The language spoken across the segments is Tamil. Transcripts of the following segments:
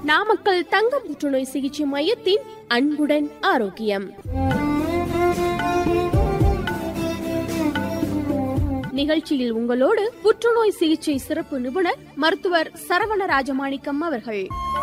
நாமக்கல் தங்க புற்றுநோய் சிகிச்சை மையத்தின் அன்புடன் ஆரோக்கியம் நிகழ்ச்சியில் உங்களோடு புற்றுநோய் சிகிச்சை சிறப்பு நிபுணர் மருத்துவர் சரவண ராஜமாணிக்கம் அவர்கள்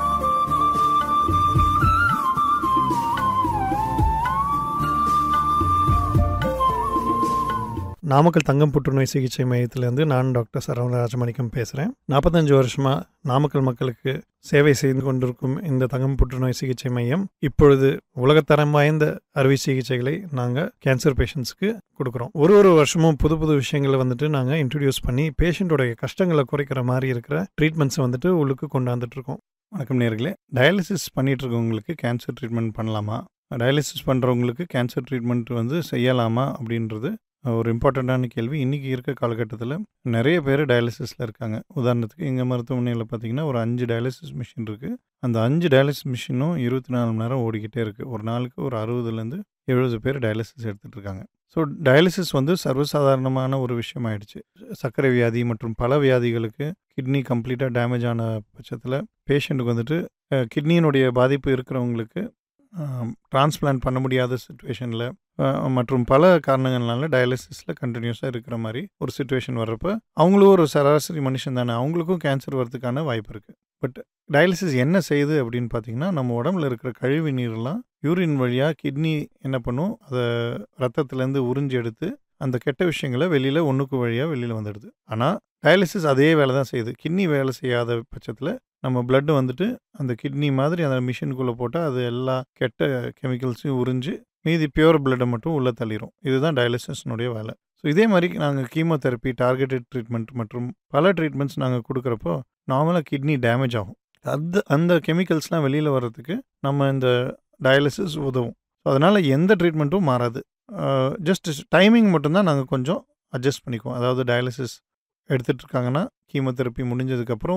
நாமக்கல் தங்கம் புற்றுநோய் சிகிச்சை மையத்திலேருந்து நான் டாக்டர் சரவண ராஜமாணிக்கம் பேசுகிறேன் நாற்பத்தஞ்சு வருஷமாக நாமக்கல் மக்களுக்கு சேவை செய்து கொண்டிருக்கும் இந்த தங்கம் புற்றுநோய் சிகிச்சை மையம் இப்பொழுது உலகத்தரம் வாய்ந்த அறுவை சிகிச்சைகளை நாங்கள் கேன்சர் பேஷண்ட்ஸ்க்கு கொடுக்குறோம் ஒரு ஒரு வருஷமும் புது புது விஷயங்களை வந்துட்டு நாங்கள் இன்ட்ரடியூஸ் பண்ணி பேஷண்ட்டோடைய கஷ்டங்களை குறைக்கிற மாதிரி இருக்கிற ட்ரீட்மெண்ட்ஸை வந்துட்டு உள்ளுக்கு கொண்டாந்துட்டு இருக்கோம் வணக்கம் நேர்களே டயாலிசிஸ் பண்ணிட்டு இருக்கவங்களுக்கு கேன்சர் ட்ரீட்மெண்ட் பண்ணலாமா டயாலிசிஸ் பண்ணுறவங்களுக்கு கேன்சர் ட்ரீட்மெண்ட் வந்து செய்யலாமா அப்படின்றது ஒரு இம்பார்ட்டண்ட்டான கேள்வி இன்றைக்கி இருக்க காலகட்டத்தில் நிறைய பேர் டயாலிசிஸில் இருக்காங்க உதாரணத்துக்கு எங்கள் மருத்துவமனையில் பார்த்தீங்கன்னா ஒரு அஞ்சு டயாலிசிஸ் மிஷின் இருக்குது அந்த அஞ்சு டயாலிசிஸ் மிஷினும் இருபத்தி நாலு மணி நேரம் ஓடிக்கிட்டே இருக்குது ஒரு நாளுக்கு ஒரு அறுபதுலேருந்து எழுபது பேர் டயாலிசிஸ் எடுத்துகிட்டு இருக்காங்க ஸோ டயாலிசிஸ் வந்து சர்வசாதாரணமான ஒரு விஷயம் ஆயிடுச்சு சர்க்கரை வியாதி மற்றும் பல வியாதிகளுக்கு கிட்னி கம்ப்ளீட்டாக டேமேஜ் ஆன பட்சத்தில் பேஷண்ட்டுக்கு வந்துட்டு கிட்னியினுடைய பாதிப்பு இருக்கிறவங்களுக்கு டிரான்ஸ்பிளான்ட் பண்ண முடியாத சுச்சுவேஷனில் மற்றும் பல காரணங்கள்னால டயாலிசிஸில் கண்டினியூஸாக இருக்கிற மாதிரி ஒரு சுச்சுவேஷன் வர்றப்ப அவங்களும் ஒரு சராசரி மனுஷன் தானே அவங்களுக்கும் கேன்சர் வரதுக்கான வாய்ப்பு இருக்குது பட் டயாலிசிஸ் என்ன செய்யுது அப்படின்னு பார்த்தீங்கன்னா நம்ம உடம்புல இருக்கிற கழிவு நீர்லாம் யூரின் வழியாக கிட்னி என்ன பண்ணும் அதை ரத்தத்துலேருந்து உறிஞ்சி எடுத்து அந்த கெட்ட விஷயங்களை வெளியில் ஒன்றுக்கு வழியாக வெளியில் வந்துடுது ஆனால் டயாலிசிஸ் அதே வேலை தான் செய்யுது கிட்னி வேலை செய்யாத பட்சத்தில் நம்ம பிளட்டு வந்துட்டு அந்த கிட்னி மாதிரி அந்த மிஷினுக்குள்ளே போட்டால் அது எல்லா கெட்ட கெமிக்கல்ஸையும் உறிஞ்சு மீதி பியூர் பிளட்டை மட்டும் உள்ளே தள்ளிடும் இதுதான் டயாலிசிஸ்னுடைய வேலை ஸோ இதே மாதிரி நாங்கள் கீமோதெரப்பி டார்கெட்டட் ட்ரீட்மெண்ட் மற்றும் பல ட்ரீட்மெண்ட்ஸ் நாங்கள் கொடுக்குறப்போ நார்மலாக கிட்னி டேமேஜ் ஆகும் அது அந்த கெமிக்கல்ஸ்லாம் வெளியில் வர்றதுக்கு நம்ம இந்த டயாலிசிஸ் உதவும் ஸோ அதனால் எந்த ட்ரீட்மெண்ட்டும் மாறாது ஜஸ்ட் டைமிங் மட்டும்தான் நாங்கள் கொஞ்சம் அட்ஜஸ்ட் பண்ணிக்குவோம் அதாவது டயாலிசிஸ் எடுத்துகிட்டு இருக்காங்கன்னா கீமோதெரப்பி முடிஞ்சதுக்கப்புறம்